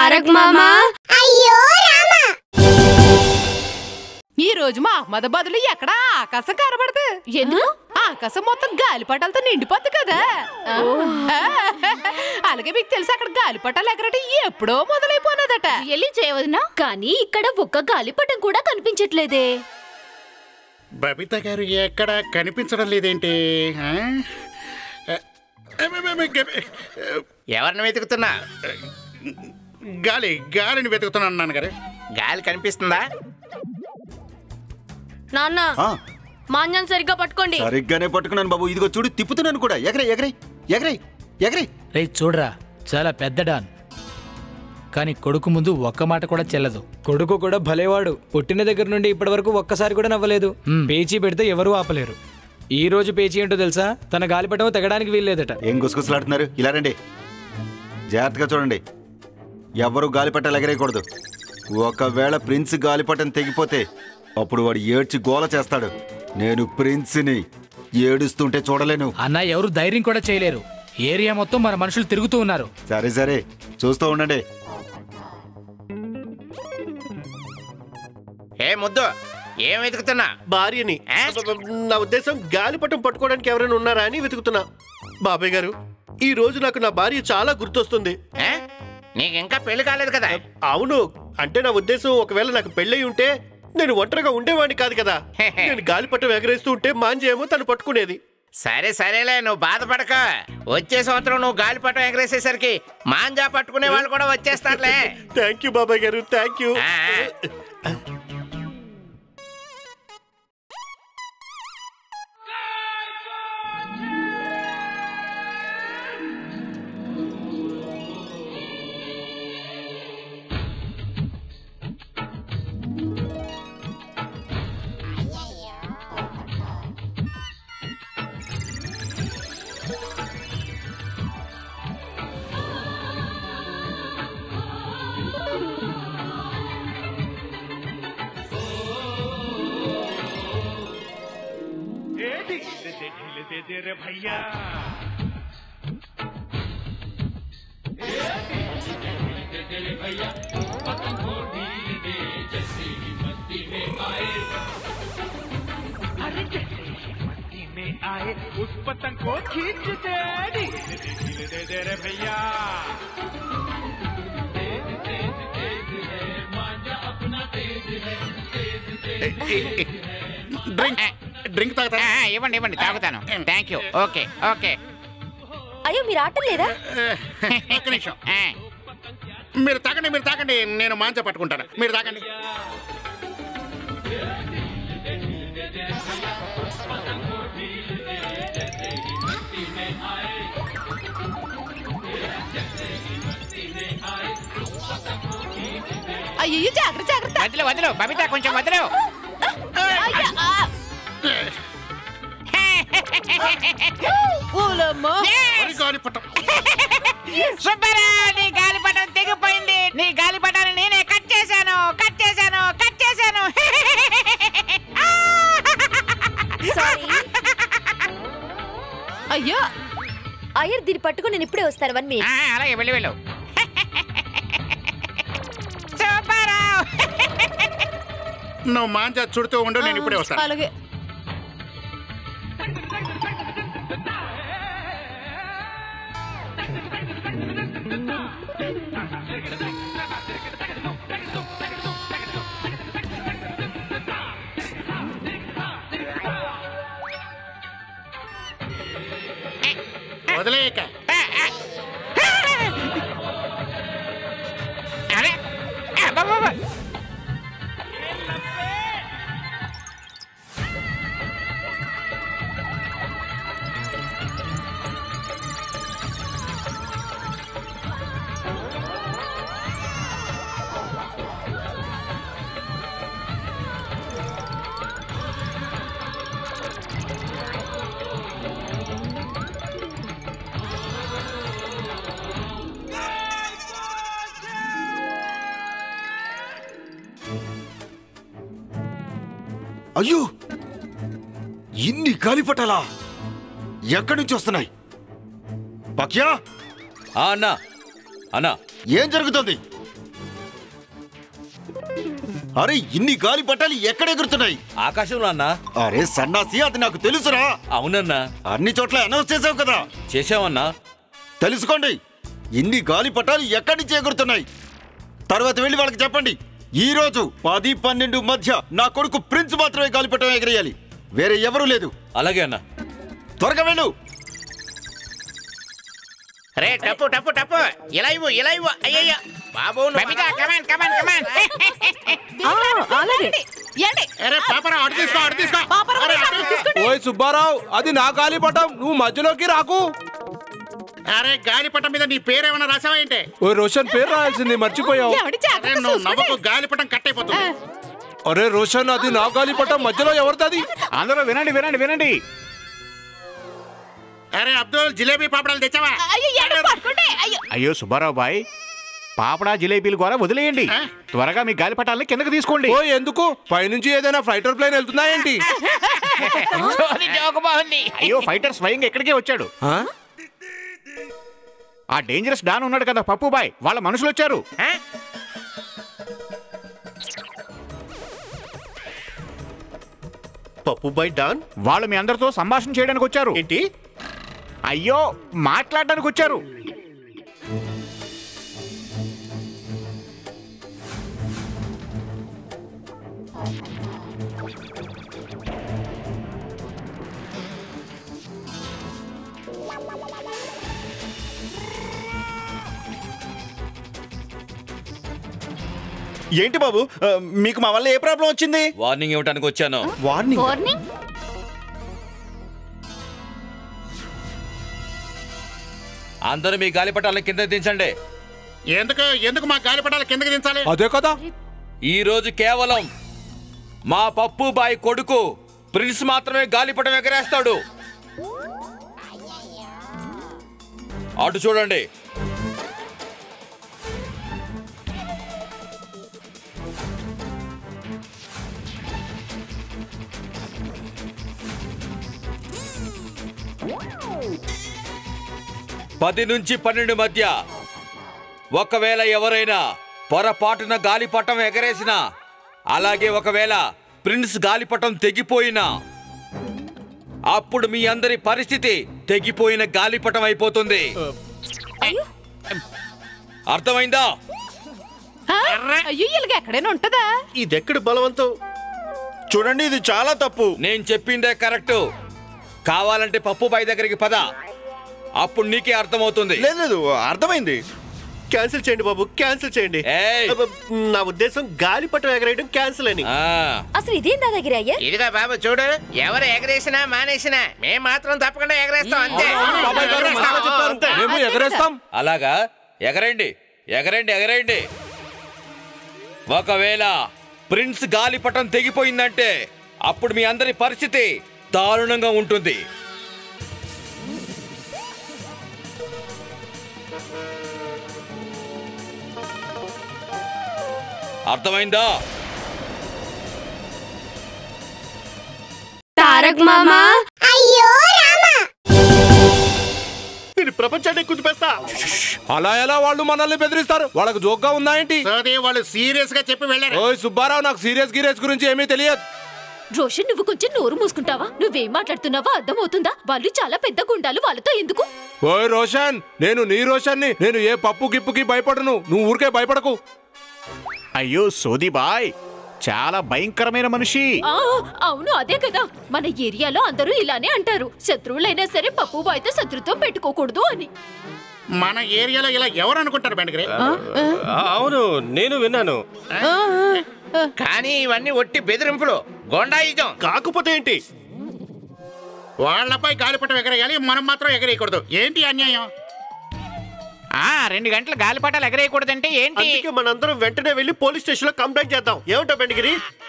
తారక్ మామా అయ్యో రామా ఈ రోజు మా అహ్మదాబాద్ లో ఎక్కడ ఆకాశం కనబడదు ఎందుకు ఆకాశం మొత్తం గాలిపటాలతో నిండిపోద్ది కదా ఆ. అలాగే మీకు తెలుసు అక్కడ గాలిపటాలు ఎగరటి ఎప్పుడో మొదలైపోయినదట ఎల్లి చేయవదినా కానీ ఇక్కడ ఒక్క గాలిపటం కూడా కనిపించట్లేదే బబిత గారు ఎక్కడ కనిపించడం లేదేంటి ఆ? ఎవరిని వెతుకుతున్నా గాలి గాలిని వెతుకుతున్నాను నాన్నగారు గాలి కనిపిస్తుందా నాన్న ఆ, మాంజాన్ సరిగ్గా పట్టుకోండి సరిగ్గానే పట్టుకున్నాను బాబు ఇదిగో చూడు తిప్పుతున్నాను కూడా ఎగరై ఎగరై ఎగరై ఎగరై రే చూడరా చాలా పెద్ద డాన్ కానీ కొడుకు ముందు ఒక్క మాట కూడా చెల్లదు కొడుకు కూడా భలేవాడు పుట్టిన దగ్గర నుండి ఇప్పటి వరకు ఒక్కసారి కూడా నవ్వలేదు మ్మ్. పేచీ పెడితే ఎవరూ ఆపలేరు ఈ రోజు పేచీ ఏంటో తెలుసా తన గాలిపటం తెగడానికి వీల్లేదట ఏం గుసగుసలాడుతున్నారు ఇలా రండి జాగ్రత్తగా చూడండి ఎవరు గాలిపటాలు ఎగరేయకూడదు ఒకవేళ ప్రిన్స్ గాలిపటం తెగిపోతే అప్పుడు వాడు ఏడ్చి గోల చేస్తాడు నేను ప్రిన్స్ని ఏడుస్తుంటే చూడలేను అన్న ఎవరు ధైర్యం కూడా చేయలేరు ఏరియా మొత్తం మన మనుషులు తిరుగుతూ ఉన్నారు సరే సరే చూస్తూ ఉండండి ఏ ముద్దు ఏం వెతుకుతున్నా భార్యని ఏ? నా ఉద్దేశం గాలిపటం పట్టుకోవడానికి ఎవరైనా ఉన్నారా అని వెతుకుతున్నా బాబాయ్ గారు ఈ రోజు నాకు నా భార్య చాలా గుర్తొస్తుంది ఏ? నీకు ఇంకా పెళ్లి కాలేదు కదా అవును అంటే నా ఉద్దేశం ఒకవేళ నాకు పెళ్ళై ఉంటే నేను ఒంటరిగా ఉండేవాడిని కాదు కదా నేను గాలిపటం ఎగరేస్తూ ఉంటే మాంజేమో తను పట్టుకునేది సరే సరేలే నువ్వు బాధపడక వచ్చే సంవత్సరం నువ్వు గాలిపటం ఎగరేసేసరికి మాంజా పట్టుకునే వాళ్ళు కూడా వచ్చేస్తారులే థ్యాంక్ యూ బాబాయ్ గారు థ్యాంక్ యూ ఆ, में आए उस पतंग को खींच दे धीरे धीरे दे दे रे भैया డ్రింక్ డ్రింక్ తాగుతా ఆ, ఇవ్వండి ఇవ్వండి తాగుతాను థ్యాంక్ యూ ఓకే ఓకే అయ్యో మీరు ఆటం లేదా ఒక్క నిమిషం ఆ, మీరు తాగండి మీరు తాగండి నేను మాంచ పట్టుకుంటాను మీరు తాగండి అయ్యో జాగ్రత్త జాగ్రత్త వదిలు వదిలు బబిత కొంచెం వదిలు అయ్యా, ఆ. ఊలమ్మో. మరి గాలిపటం సుబ్బారావు నీ గాలిపటం తెగిపోయింది నీ గాలిపటాన్ని నేనే కట్ చేశాను కట్ చేశాను కట్ చేశాను సారీ అయ్యో అయ్యర్ దీన్ని పట్టుకుని నేను ఇప్పుడే వస్తాను వన్ ఆ, అలాగే వెళ్ళి వెళ్ళు సుబ్బారావు నువ్వు మాంజ చుడుతూ ఉండు నేను ఇప్పుడే వస్తాను అలాగే వదిలేయక అరే అబ్బబ్బబ్బ. అయ్యో ఇన్ని గాలిపటాలా ఎక్కడి నుంచి వస్తున్నాయి పక్యా ఆ అన్నా అన్నా ఏం జరుగుతుంది అరే ఇన్ని గాలి పట్టాలు ఎక్కడ ఎగురుతున్నాయి ఆకాశంలో అన్నా అరే సన్నాసి అది నాకు తెలుసురా అవునన్నా అన్ని చోట్ల అనౌన్స్ చేసావు కదా చేసావన్నా తెలుసుకోండి ఇన్ని గాలి పట్టాలు ఎక్కడి నుంచి ఎగురుతున్నాయి తర్వాత వెళ్ళి వాళ్ళకి చెప్పండి ఈ రోజు పది పన్నెండు మధ్య నా కొడుకు ప్రిన్స్ మాత్రమే గాలిపటం ఎగరేయాలి వేరే ఎవరూ లేదు అలాగే అన్నా త్వరగా వెళ్ళు రే టప్పు టప్పు టప్పు ఇలా ఇవ్వు ఇలా ఇవ్వు అయ్యయ్యో బాబు బబితా కమాన్ కమాన్ కమాన్ అలాగే ఏండి అరే పాపరా అటు తీసుకో అటు తీసుకో అరే, అటు. ఓయ్ సుబ్బారావు అది నా గాలిపటం నువ్వు మధ్యలోకి రాకు అరే గాలిపటం మీద నీ పేరేమైనా రాసావా ఏంటి ఓ రోషన్ పేరు రాయాల్సింది మర్చిపోయావు ఏమండి అరే జాగ్రత్త నువ్వు చూసుకోండి. నవ్వకు గాలిపటం కట్ అయిపోతుంది అరే రోషన్ అది నా గాలిపటం మధ్యలో ఎవరిది అందరూ వినండి వినండి వినండి అరే అబ్దుల్ జిలేబీ పాపడాలు తెచ్చావా అయ్యో ఏండి పడుకోండి అయ్యో అయ్యో సుబ్బారావు బాయ్ పాపడా జిలేబీలు కూడా వదిలేయండి ఆ? త్వరగా మీ గాలిపటాలని కిందకి తీసుకోండి ఓ ఎందుకు పైనుంచి ఏదైనా ఫైటర్ ప్లేన్ వెళ్తుందా ఏంటి సోది జోకు బాగుంది అయ్యో ఫైటర్ స్వయంగా ఎక్కడికే వచ్చాడు ఆ? ఆ డేంజరస్ డాన్ ఉన్నాడు కదా పప్పు బాయ్ వాళ్ళ మనుషులు వచ్చారు ఆ? పప్పు బై డాన్ వాళ్ళు మీ అందరితో సంభాషణ చేయడానికి వచ్చారు ఏంటి అయ్యో మాట్లాడడానికి వచ్చారు ఏంటి బాబు ఆ, మీకు మా వల్ల ఏ ప్రాబ్లం వచ్చింది వార్నింగ్ ఇవ్వడానికి వచ్చాను వార్నింగ్ వార్నింగ్ అందరూ మీ గాలిపటాలను కింద దించండి ఎందుకు ఎందుకు మా గాలిపటాలు కిందకి దించాలి అదే కదా ఈ రోజు కేవలం మా పప్పు బాయ్ కొడుకు ప్రిన్స్ మాత్రమే గాలిపటం ఎగరేస్తాడు అటు చూడండి పది నుంచి పన్నెండు మధ్య ఒకవేళ ఎవరైనా పొరపాటున గాలిపటం ఎగరేసినా అలాగే ఒకవేళ ప్రిన్స్ గాలిపటం తెగిపోయినా అప్పుడు మీ అందరి పరిస్థితి తెగిపోయిన గాలిపటం అయిపోతుంది అర్థమైందా ఆ? అయ్యో వీళ్ళకి ఎక్కడైనా ఉంటదా ఇది ఎక్కడ బలవంతం చూడండి ఇది చాలా తప్పు నేను చెప్పిందే కరెక్ట్ కావాలంటే పప్పు బాయ్ దగ్గరికి పద అప్పుడు నీకే అర్థమవుతుంది లేదు లేదు అర్థమైంది క్యాన్సిల్ చేయండి బాబు క్యాన్సిల్ చేయండి ఏయ్! అబ్బ, నా ఉద్దేశం గాలిపటం ఎగరేయడం క్యాన్సిల్ అని ఆ, అసలు ఇదేం నా దగ్గర అయ్యా ఇదిగో బాబు చూడు ఎవరు ఎగరేసినా మానేసినా మేం మాత్రం తప్పకుండా ఎగరేస్తాం అంతే బాబాయ్ గారు మంచిగా చెప్పారు మేము ఎగరేస్తాం అలాగా ఎగరండి ఎగరండి ఎగరండి ఒకవేళ ప్రిన్స్ గాలిపటం తెగిపోయిందంటే అప్పుడు మీ అందరి పరిస్థితి దారుణంగా ఉంటుంది అర్థమైందా తారక్ మామా అయ్యో రామా నేను ప్రపంచాన్ని కుదిపేస్తా అలా ఎలా వాళ్ళు మనల్ని బెదిరిస్తారు వాళ్ళకి జోక్గా ఉందా ఏంటి సోది వాళ్ళు సీరియస్ గా చెప్పి వెళ్ళారు ఓయ్ సుబ్బారావు నాకు సీరియస్ గీరియస్ గురించి ఏమీ తెలియదు రోషన్ నువ్వు కొంచెం నోరు మూసుకుంటావా నువ్వేం మాట్లాడుతున్నావో అర్థమవుతుందా వాళ్ళు చాలా పెద్ద గుండాలు వాళ్ళతో ఎందుకు ఓయ్ రోషన్ నేను నీ రోషన్ని నేను ఏ పప్పు గిప్పుకి భయపడను నువ్వు ఊరికే భయపడకు అయ్యో సోది బాయ్ చాలా భయంకరమైన మనిషి ఆ, అవును అదే కదా మన ఏరియాలో అందరూ ఇలానే అంటారు శత్రువులైనా సరే పప్పు బాయ్తో శత్రుత్వం పెట్టుకోకూడదు అని మన ఏరియాలో ఇలా ఎవరు అనుకుంటారు బెండగిరి అవును నేను విన్నాను కానీ ఇవన్నీ ఒట్టి బెదిరింపులు గొండాయిజం కాకపోతే ఏంటి వాళ్ళపై గాలిపటం ఎగరేయాలి మనం మాత్రం ఎగరేయకూడదు ఏంటి అన్యాయం ఆ రెండు గంటలు గాలిపటాలు ఎగరేయకూడదంటే ఏంటి అందుకే మనందరం వెంటనే వెళ్ళి పోలీస్ స్టేషన్ లో కంప్లైంట్ చేద్దాం ఏమంటావు బెండగిరి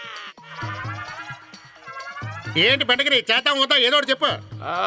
ఏంటి బెండగిరి చేద్దాం వద్దా ఏదో ఒకటి చెప్పు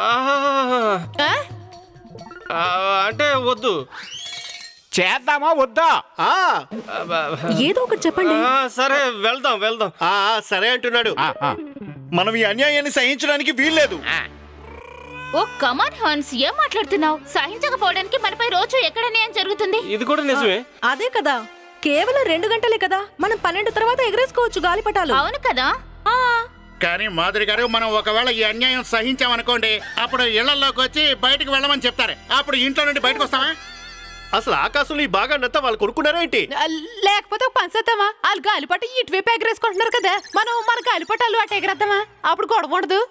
ఆ? అంటే వద్దు చేద్దామా వద్దా ఆ ఏదో ఒకటి చెప్పండి సరే వెళ్దాం వెళ్దాం ఆ ఆ, సరే అంటున్నాడు ఆ, ఆ. మనం ఈ అన్యాయాన్ని సహించడానికి వీల్లేదు ఓ కమాన్ హాన్స్ ఏం మాట్లాడుతున్నావు సహించకపోవడానికి మనపై రోజు ఎక్కడ న్యాయం జరుగుతుంది ఇది కూడా నిజమే అదే కదా కేవలం రెండు గంటలే కదా మనం పన్నెండు తర్వాత ఎగరేసుకోవచ్చు గాలిపటాలు అవును కదా కానీ మాధురి గారు మనం ఒకవేళ ఈ అన్యాయం సహించామనుకోండి అప్పుడు ఇళ్లలోకి వచ్చి బయటకు వెళ్ళమని చెప్తారు అప్పుడు ఇంట్లో నుండి బయటకు వస్తావా అసలు ఆకాశంలో ఈ భాగాన్నంతా వాళ్ళు కొనుక్కున్నారా ఏంటి ఆ, లేకపోతే ఒక పని చేద్దామా వాళ్ళు గాలిపట ఇటువైపు ఎగరేసుకుంటున్నారు కదా మనం మన గాలిపటాలు అటు ఎగరేద్దామా అప్పుడు గొడవ ఉండదు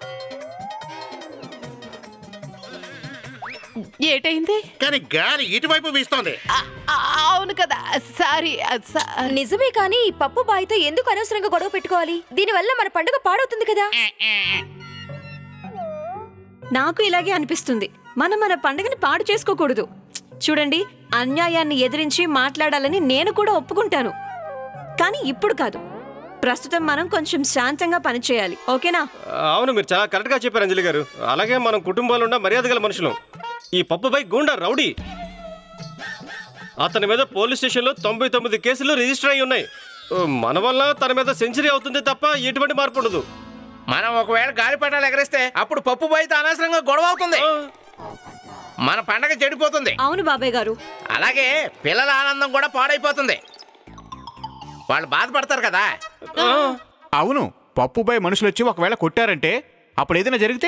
ఏటైంది కానీ గాలి ఇటువైపు వీస్తోంది ఆ, అవును కదా సారీ ఆ, సా- నిజమే కానీ ఈ పప్పు బాయ్తో ఎందుకు అనవసరంగా గొడవ పెట్టుకోవాలి దీనివల్ల మన పండుగ పాడవుతుంది కదా నాకు ఇలాగే అనిపిస్తుంది మనం మన పండుగని పాడు చేసుకోకూడదు చూడండి అన్యాయాన్ని ఎదిరించి మాట్లాడాలని నేను కూడా ఒప్పుకుంటాను కానీ ఇప్పుడు కాదు ప్రస్తుతం మనం కొంచెం శాంతంగా పనిచేయాలి ఓకేనా అవును మీరు చాలా కరెక్ట్ గా చెప్పారు అంజలి గారు అలాగే మనం కుటుంబాలు ఉన్న మర్యాద గల మనుషులు ఈ పప్పుపై గూండా రౌడీ అతని మీద పోలీస్ స్టేషన్లో తొంభై తొమ్మిది కేసులు రిజిస్టర్ అయి ఉన్నాయి మన వల్ల తన మీద సెంచరీ అవుతుంది తప్ప ఎటువంటి మార్పు ఉండదు మనం ఒకవేళ గాలిపటాలు ఎగరేస్తే అప్పుడు పప్పు బయట అనవసరంగా గొడవ అవుతుంది మన పండగ చెడిపోతుంది అవును బాబాయ్ గారు అలాగే పిల్లల ఆనందం కూడా పాడైపోతుంది వాళ్ళు బాధపడతారు కదా అవును పప్పుపై మనుషులు వచ్చి ఒకవేళ కొట్టారంటే అప్పుడు ఏదైనా జరిగితే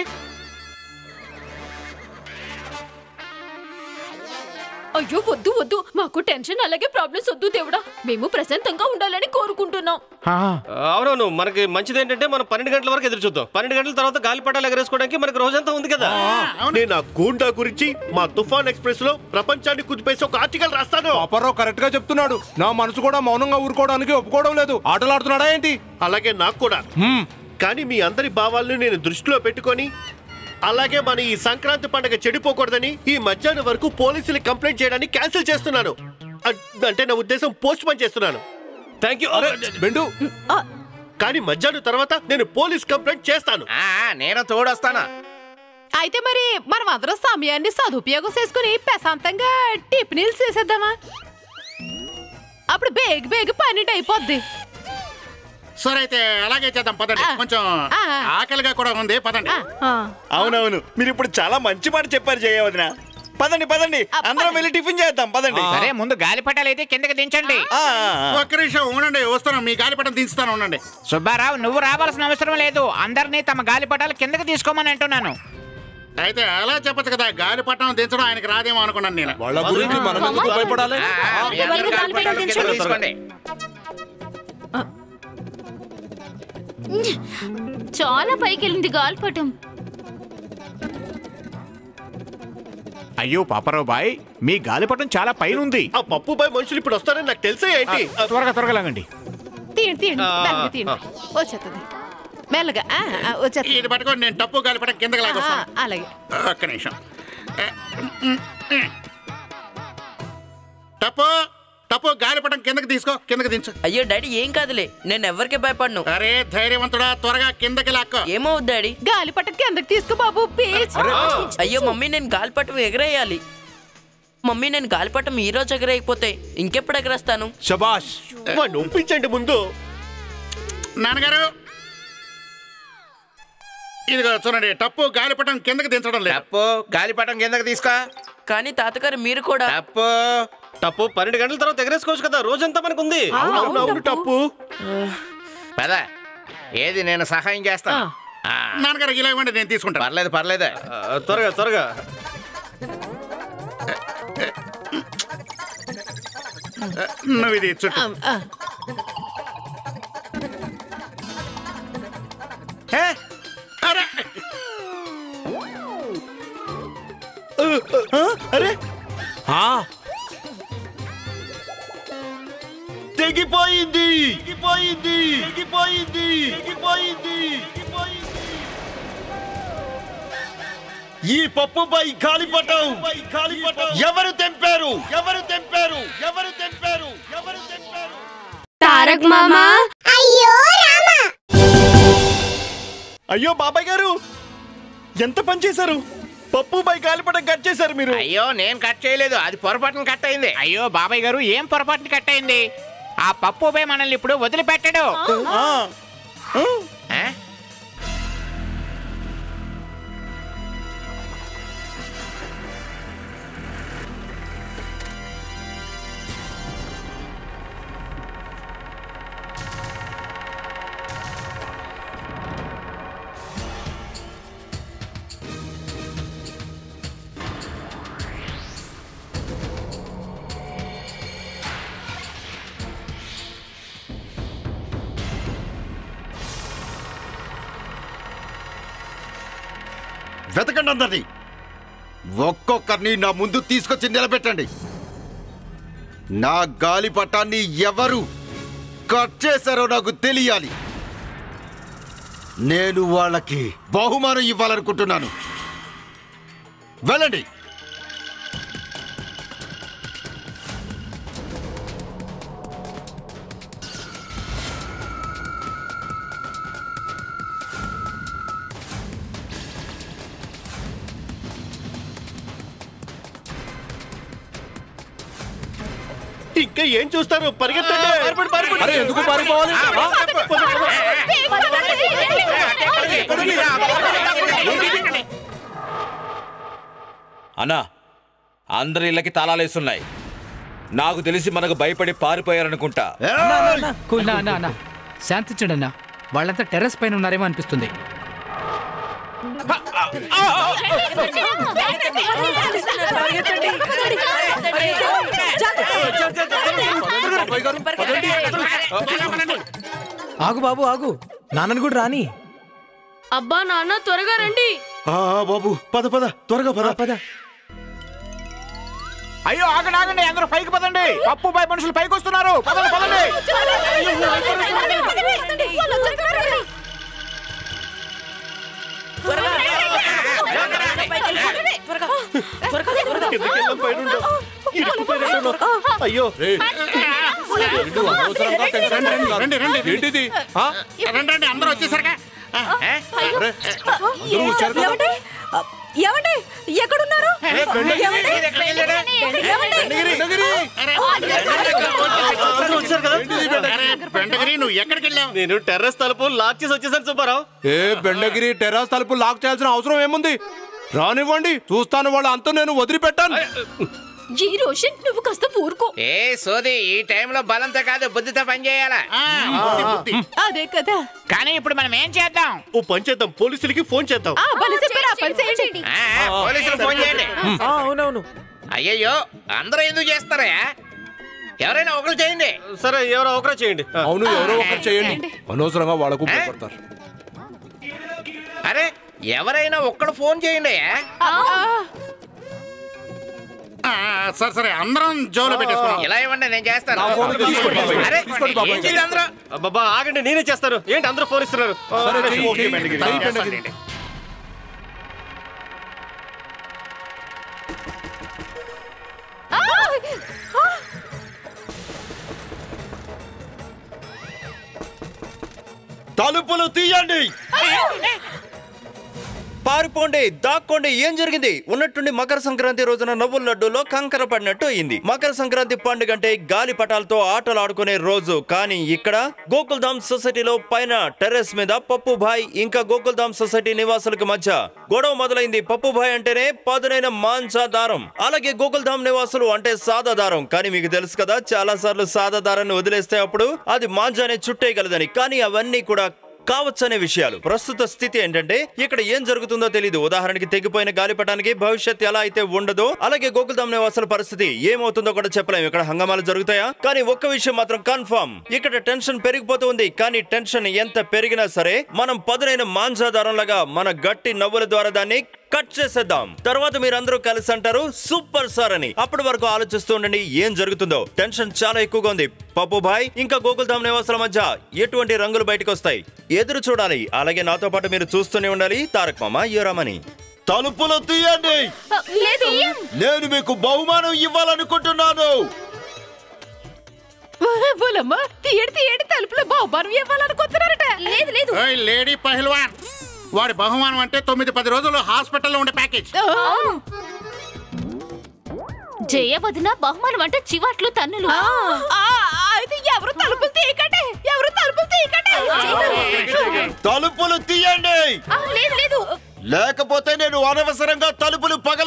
అయ్యో వద్దు వద్దు మాకు టెన్షన్ అలాగే ప్రాబ్లమ్స్ వద్దు దేవుడా మేము ప్రశాంతంగా ఉండాలని కోరుకుంటున్నాం అవునవును మనకి మంచిది ఏంటంటే మనం పన్నెండు గంటల వరకు ఎదురు చూద్దాం పన్నెండు గంటల తర్వాత గాలిపటాలు ఎగరేసుకోవడానికి మనకి రోజంతా ఉంది కదా నేను ఆ గూండా గురించి మా తుఫాన్ ఎక్స్ప్రెస్ లో ప్రపంచాన్ని కుదిపేసి ఒక ఆర్టికల్ రాస్తాను పాపరావు కరెక్ట్ గా చెప్తున్నాడు నా మనసు కూడా మౌనంగా ఊరుకోవడానికి ఒప్పుకోవడం లేదు ఆటలాడుతున్నాడా ఏంటి అలాగే నాకు కూడా కానీ మీ అందరి భావాలను నేను దృష్టిలో పెట్టుకొని అలాగే మన ఈ సంక్రాంతి పండుగ చెడిపోకూడదని ఈ మధ్యాహ్నం వరకు పోలీసులు కంప్లైంట్ చేయడానికి క్యాన్సిల్ చేస్తున్నాను అ- అంటే నా ఉద్దేశం పోస్ట్ పోన్ చేస్తున్నాను థ్యాంక్ యూ బెండు కానీ మధ్యాహ్నం తర్వాత నేను పోలీస్ కంప్లైంట్ చేస్తాను నేను తోడొస్తాను అయితే మరి మనం అందరం సమయాన్ని సదుపయోగం చేసుకుని ప్రశాంతంగా టిఫినీలు చేసేద్దామా అప్పుడు బేగ బేగ పన్నెండు అయిపోద్ది సరే అయితే అలాగే చేద్దాం పదండి కొంచెం ఆకలిగా కూడా ఉంది పదండి అవునవును మీరు ఇప్పుడు చాలా మంచి మాట చెప్పారు జయవదిన పదండి పదండి అందరం వెళ్ళి టిఫిన్ చేద్దాం పదండి సరే ముందు గాలిపటాలు అయితే కిందకి దించండి ఒక్క నిమిషం ఉండండి వస్తాను మీ గాలిపటం దించుతాను ఉండండి సుబ్బారావు నువ్వు రావాల్సిన అవసరం లేదు అందరినీ తమ గాలిపటాలు కిందకి తీసుకోమని అంటున్నాను అయితే అలా చెప్పచ్చు కదా గాలిపటం దించడం ఆయనకి రాదేమో అనుకున్నాను నేను వాళ్ళ గురించి మనం ఎందుకు భయపడాలి మీ అందరూ గాలిపటాలు కిందకి తీసుకోండి చాలా పైకి వెళ్ళింది గాల్పటం అయ్యో పాపరావు బాయ్ మీ గాలిపటం చాలా పైన ఉంది ఆ పప్పు బాయ్ మనుషులు ఇప్పుడు వస్తారని నాకు తెలిసే ఏంటి త్వరగా త్వరగా లాగండి తీయండి తీయండి ఆ, మెల్లగా తీయండి వచ్చేస్తుంది మెల్లగా ఆ, ఆ, వచ్చేస్తుంది ఇది పట్టుకొని నేను టప్పు గాలిపటం కిందకి ఆ, లాగొస్తాను అలాగే ఒక్క నిమిషం టప్పు టప్పు గాలిపటం కిందకి తీసుకో కిందకి దించు అయ్యో డాడీ ఏం కాదులే నేను ఎవరికి భయపడను అరే ధైర్యవంతుడా త్వరగా కిందకి లాక్కో ఏమవుద్ది డాడీ గాలిపటం కిందకి తీసుకో బాబు ప్లీజ్ అయ్యో మమ్మీ నేను గాలిపటం ఎగరేయాలి మమ్మీ నేను గాలిపటం ఈ రోజు ఎగరేయకపోతే ఇంకెప్పుడు ఎగరేస్తాను శబాష్ వాడిని ఒప్పించండి ముందు నాన్నగారు ఇదిగో చూడండి టప్పు గాలిపటం కిందకి దించడం లేదు టప్పు గాలిపటం కిందకి తీసుకో కానీ తాతగారు మీరు కూడా టప్పు టప్పు పన్నెండు గంటల తర్వాత ఎగరేసుకోవచ్చు కదా రోజంతా మనకు ఉంది అవును, అవును టప్పు పద ఏది నేను సహాయం చేస్తాను ఆ, నాన్నగారు ఇలా ఇవ్వండి నేను తీసుకుంటాను పర్లేదు పర్లేదు ఆ, త్వరగా త్వరగా నువ్వు ఇది చుట్టూ ఆ, హే? అరే అరే ఆ, తెగిపోయింది తెగిపోయింది తెగిపోయింది తెగిపోయింది ఈ పప్పుపై గాలిపటం ఎవరు తెంపారు ఎవరు తెంపారు ఎవరు తెంపారు ఎవరు తెంపారు తారక్ మామా అయ్యో రామా అయ్యో బాబాయ్ గారు ఎంత పని చేశారు పప్పుపై గాలిపటం కట్ చేశారు మీరు అయ్యో నేను కట్ చేయలేదు అది పొరపాటున కట్ అయింది అయ్యో బాబాయ్ గారు ఏం పొరపాటున కట్ అయింది ఆ పప్పుపై మనల్ని ఇప్పుడు వదిలిపెట్టాడు ఆ, ఆ, ఆ? వెతకండి అందరినీ ఒక్కొక్కరిని నా ముందు తీసుకొచ్చి నిలబెట్టండి నా గాలిపటాన్ని ఎవరు కట్ చేశారో నాకు తెలియాలి నేను వాళ్ళకి బహుమానం ఇవ్వాలనుకుంటున్నాను వెళ్ళండి ఇంకా ఏం చూస్తారు పరిగెత్తండి అరే ఎందుకు పారిపోవాలి అన్నా అందరి ఇళ్ళకి తాళాలేస్తున్నాయి నాకు తెలిసి మనకు భయపడి పారిపోయారనుకుంటా కూల్ నా అన్న అన్న శాంతించండి అన్న వాళ్ళంతా టెర్రస్ పైన ఉన్నారేమో అనిపిస్తుంది ఆగు బాబు ఆగు నాన్నని కూడా రాని అబ్బా నాన్న త్వరగా రండి ఆ, బాబు పద పద త్వరగా పద పద అయ్యో ఆగండి ఆగండి అందరూ పైకి పదండి పప్పు పై మనుషులు పైకి వస్తున్నారు పదండి పదండి కిందకెళ్ళాం, పైన ఉండం. ఇరుక్కుపోయినట్టున్నాం. అయ్యో రండి రండి ఏంటిది రండి రండి అందరూ వచ్చేసరిగా ఏమండి ఏమండి ఎక్కడున్నారు ఏమండి? బెండగిరి నువ్వు ఎక్కడికి వెళ్ళావు నేను టెర్రస్ తలుపు లాక్ చేసి వచ్చేసాను సుబ్బారావు ఏ బెండగిరి టెర్రాస్ తలుపు లాక్ చేయాల్సిన అవసరం ఏముంది రానివ్వండి చూస్తాను వాళ్ళ అంతా నేను వదిలిపెట్టాను ఈ రోషన్ నువ్వు కాస్త ఊరుకో ఏ సోది ఈ టైంలో బలంతో కాదు బుద్ధితో పని చేయాలా అదే కదా కానీ ఇప్పుడు మనం ఏం చేద్దాం ఓ పని చేద్దాం పోలీసులకి ఫోన్ చేద్దాం ఆ, భలే చెప్పారు, ఆ పని చేయండి ఆ, పోలీసులు ఫోన్ చేయండి అవునవును అయ్యయ్యో అందరూ ఎందుకు చేస్తారా ఎవరైనా ఒకరు చేయండి సరే ఎవరో ఒకరు చేయండి అవును ఎవరో ఒకరు చేయండి అనవసరంగా వాళ్ళకు భయపడతారు అరే ఎవరైనా ఒక్కడు ఫోన్ చేయండి ఆ, సరే సరే అందరం జోలో పెట్టేసుకున్నాం ఇలా ఇవ్వండి నేను చేస్తాను నా ఫోన్ తీసుకోండి బాబాయ్. అరే, తీసుకోండి బాబాయ్. ఏంటి ఇది అందరూ బాబా ఆగండి నేనే చేస్తాను ఏంటి అందరూ ఫోన్ ఇస్తున్నారు సరే, చెయ్యి, ఓకే, చెయ్యి. బెండగిరి. చెయ్యి, చేస్తాను బెండగిరి. లేండి. తలుపులు తీయండి పారిపోండి దాక్కోండి ఏం జరిగింది ఉన్నట్టుండి మకర సంక్రాంతి రోజున నవ్వుల లడ్డూలో కంకర పడినట్టు అయింది మకర సంక్రాంతి పండుగ అంటే గాలి పటాలతో ఆటలు ఆడుకునే రోజు కానీ ఇక్కడ గోకుల్ధామ్ సొసైటీలో పైన టెర్రస్ మీద పప్పుభాయ్ ఇంకా గోకుల్ధామ్ సొసైటీ నివాసులకు మధ్య గొడవ మొదలైంది పప్పుభాయ్ అంటేనే పదునైన మాంసా దారం అలాగే గోకుల్ధామ్ నివాసులు అంటే సాదా దారం కానీ మీకు తెలుసు కదా చాలా సార్లు సాదా దారాన్ని వదిలేస్తే అప్పుడు అది మాంజానే చుట్టేయగలదని కానీ అవన్నీ కూడా కావచ్చనే విషయాలు ప్రస్తుత స్థితి ఏంటంటే ఇక్కడ ఏం జరుగుతుందో తెలియదు ఉదాహరణకి తెగిపోయిన గాలిపటానికి భవిష్యత్ ఎలా అయితే ఉండదో అలాగే గోకుల్ధామ్ నివాసుల పరిస్థితి ఏమవుతుందో కూడా చెప్పలేము ఇక్కడ హంగామాలు జరుగుతాయా కానీ ఒక్క విషయం మాత్రం కన్ఫర్మ్ ఇక్కడ టెన్షన్ పెరిగిపోతూ ఉంది కానీ టెన్షన్ ఎంత పెరిగినా సరే మనం పదునైన మాంసాదారం లాగా మన గట్టి నవ్వుల ద్వారా దాన్ని కట్ చేసేద్దాం తర్వాత మీరందరూ కలిసి అంటారు సూపర్ సార్ అని అప్పటి వరకు ఆలోచిస్తూ ఉండండి ఏం జరుగుతుందో టెన్షన్ చాలా ఎక్కువగా ఉంది పప్పు భాయ్ ఇంకా గోకుల్ధామ్ నివాసుల మధ్య ఎటువంటి రంగులు బయటకు వస్తాయి ఎదురు చూడాలి అలాగే నాతో పాటు మీరు చూస్తూనే ఉండాలి తారక్ మామ యూరామని తలుపులు తీయండి లేదు నేను మీకు బహుమానం ఇవ్వాలనుకుంటున్నాను బోలమ్మ తీయడి తీయడి తలుపులో బహుమానం ఇవ్వాలనుకుంటున్నారట లేదు లేదు ఓయ్ లేడీ పహల్వాన్ వాడి బహుమానం అంటే తొమ్మిది పది రోజులు హాస్పిటల్లో ఉండే ప్యాకేజ్ అవును జయ వదిన బహుమానం అంటే చివాట్లు తన్నులు ఆ, ఆ, అయితే ఎవరు తలుపులు తీయకండి ఎవరు తలుపులు తీయకండి తలుపులు తీయండి ఆ, లేదు లేదు లేకపోతే నేను అనవసరంగా తలుపులు పగ